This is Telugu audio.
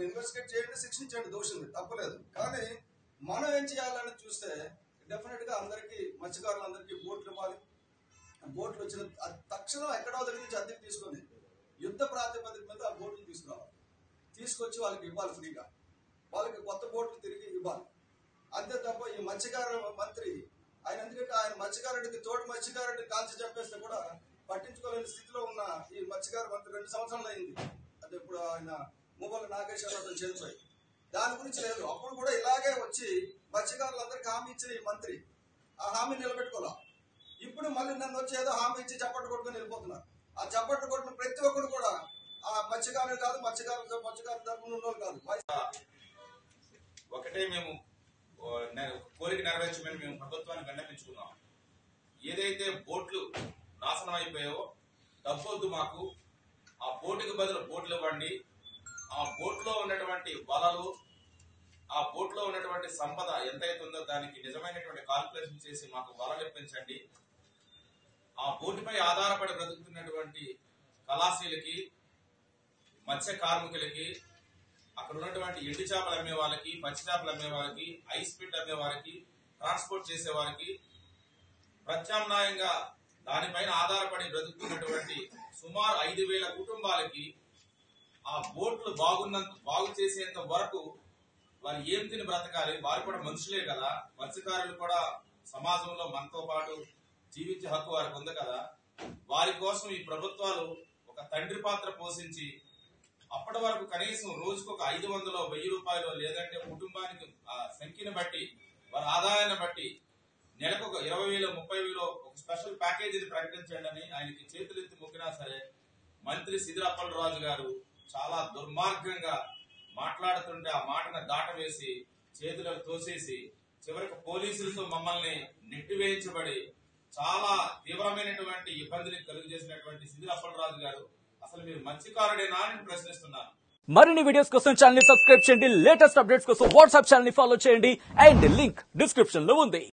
ఇన్వెస్టిగేట్ చేయండి శిక్షించండి దోషుల్ని తప్పలేదు కానీ మనం ఏం చేయాలని చూస్తే డెఫినెట్ గా అందరికి మత్స్యకారులందరికీ బోట్లు ఇవ్వాలి బోట్లు వచ్చిన అది తక్షణం ఎక్కడో దగ్గర నుంచి అద్దెకి తీసుకొని యుద్ధ ప్రాతిపదిక మీద ఆ బోట్లు తీసుకురావాలి తీసుకొచ్చి వాళ్ళకి ఇవ్వాలి ఫ్రీగా వాళ్ళకి కొత్త బోట్లు తిరిగి ఇవ్వాలి అంతే తప్ప ఈ మత్స్యకార మంత్రి ఆయన ఎందుకంటే ఆయన మత్స్యకారుడికి తోటి మత్స్యకారుడిని కాల్చి చంపేస్తే కూడా పట్టించుకోలేని స్థితిలో ఉన్న ఈ మత్స్యకార మంత్రి రెండు సంవత్సరాలు అయింది అది ఇప్పుడు ఆయన మువ్వల నాగేశ్వరరావు చనిపోయి దాని గురించి లేదు అప్పుడు కూడా ఇలాగే వచ్చి మత్స్యకారులందరికీ హామీ ఇచ్చిన ఈ మంత్రి ఆ హామీ నిలబెట్టుకోలే ఇప్పుడు మళ్ళీ నన్ను వచ్చి ఏదో హామీ ఇచ్చి చప్పట్లు కొట్టుకొని వెళ్ళిపోతున్నారు ఆ చప్పట్లు కొట్టిన ప్రతి ఒక్కరు కూడా ఆ మత్స్యకారులు కాదు మత్స్యకారులు మత్స్యకారుల తరపున ఉన్నోళ్ళు కాదు ఒకటే మేము ఓ, నె- కోరిక నెరవేర్చమని మేము ప్రభుత్వాన్ని విన్నపించుకున్నాం ఏదైతే బోట్లు నాశనం అయిపోయావో డబ్బొద్దు మాకు ఆ బోటుకి బదులు బోట్లు ఇవ్వండి ఆ బోట్లో ఉన్నటువంటి వలలు ఆ బోట్లో ఉన్నటువంటి సంపద ఎంతైతే ఉందో దానికి నిజమైనటువంటి కాల్కులేషన్ చేసి మాకు వలలు ఇప్పించండి ఆ బోటుపై ఆధారపడి బ్రతుకుతున్నటువంటి కళాశీలకి మత్స్య కార్మికులకి అక్కడ ఉన్నటువంటి ఎండు చేపలు అమ్మే వాళ్ళకి పచ్చి చేపలు అమ్మే వాళ్ళకి ఐస్ పిట్ అమ్మే వారికి ట్రాన్స్పోర్ట్ చేసే వారికి ప్రత్యామ్నాయంగా దానిపైన ఆధారపడి బ్రతుకుతున్నటువంటి సుమారు ఐదు వేల కుటుంబాలకి ఆ బోట్లు బాగున్నంత బాగు చేసేంత వరకు వారు ఏం తిని బ్రతకాలి వారు కూడా మనుషులే కదా మత్స్యకారులు కూడా సమాజంలో మనతో పాటు జీవించే హక్కు వారికి ఉంది కదా వారి కోసం ఈ ప్రభుత్వాలు ఒక తండ్రి పాత్ర పోషించి అప్పటి వరకు కనీసం రోజుకు ఒక ఐదు వందలు వెయ్యి రూపాయలు లేదంటే కుటుంబానికి ఆ సంఖ్యను బట్టి వారి ఆదాయాన్ని బట్టి నెలకు ఒక ఇరవై వేలు ముప్పై వేలు ఒక స్పెషల్ ప్యాకేజీని ప్రకటించండి అని ఆయనకి చేతులెత్తి మొక్కినా సరే మంత్రి సిదిరప్పల రాజు గారు చాలా దుర్మార్గంగా మాట్లాడుతుంటే ఆ మాటను దాటవేసి చేతులకు తోసేసి చివరికి పోలీసులతో మమ్మల్ని నెట్టివేయించబడి చాలా తీవ్రమైనటువంటి ఇబ్బందులు కలుగు చేసినటువంటి సిదిరప్పల రాజు గారు అసలు మీరు మత్స్యకారుడేనా అని ప్రశ్నిస్తున్నాను మరిన్ని వీడియోస్ కోసం ఛానల్ ని సబ్స్క్రైబ్ చేయండి లేటెస్ట్ అప్డేట్స్ కోసం వాట్సాప్ ఛానల్ ని ఫాలో చేయండి అండ్ లింక్ డిస్క్రిప్షన్ లో ఉంది